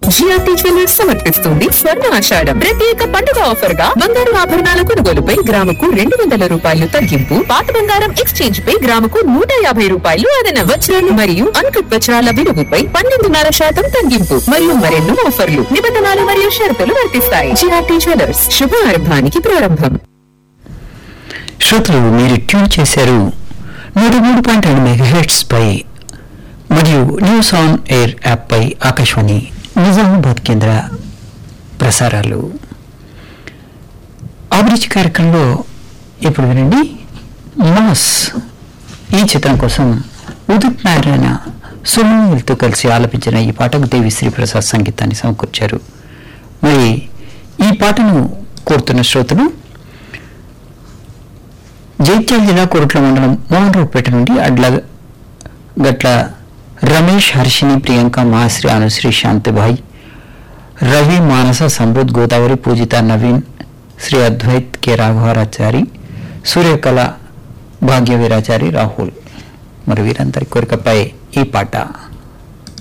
GRT jewellers సమర్పిస్తుంది స్వర్ణ ఆషాఢం ప్రత్యేక పండుగ ఆఫర్ గా బంగారు ఆభరణాల కొనుగోలుపై గ్రాముకు రెండు వందల రూపాయలు తగ్గింపు పాత బంగారం ఎక్స్చేంజ్ పై గ్రాముకు నూట యాభై రూపాయలు అదన వజ్రాలు మరియు అన్కట్ వజ్రాల విలువపై పన్నెండున్నర శాతం తగ్గింపు మరియు మరెన్నో ఆఫర్లు నిబంధనలు మరియు షరతులు వర్తిస్తాయి జిఆర్టీ జ్యువెలర్స్ శుభారంభానికి ప్రారంభం శ్రోతలు మీరు ట్యూన్ చేశారు నూట మూడు పాయింట్ రెండు మెగాహెట్స్ పై మరియు న్యూస్ ఆన్ ఎయిర్ యాప్ పై ఆకాశవాణి నిజామాబాద్ కేంద్ర ప్రసారాలు అభిరుచి కార్యక్రమంలో ఇప్పుడు వినండి మాస్ ఈ చిత్రం కోసం ఉదిత్ నారాయణ సుమన్యులతో కలిసి ఆలపించిన ఈ పాటకు దేవి శ్రీప్రసాద్ సంగీతాన్ని సమకూర్చారు మరి ఈ పాటను కోరుతున్న శ్రోతలు జైత్యాల జిల్లా కోరుట్ల మండలం మోహన్రావుపేట నుండి అడ్ల గట్ల రమేష్ హర్షిని ప్రియాంక మహాశ్రీ అనుశ్రీ శాంతిభాయ్ రవి మానస సంబోధ్ గోదావరి పూజిత నవీన్ శ్రీ అద్వైత్ కె రాఘవరాచారి సూర్యకళ భాగ్య వీరాచారి రాహుల్ మరి వీరందరి కోరికపై ఈ పాట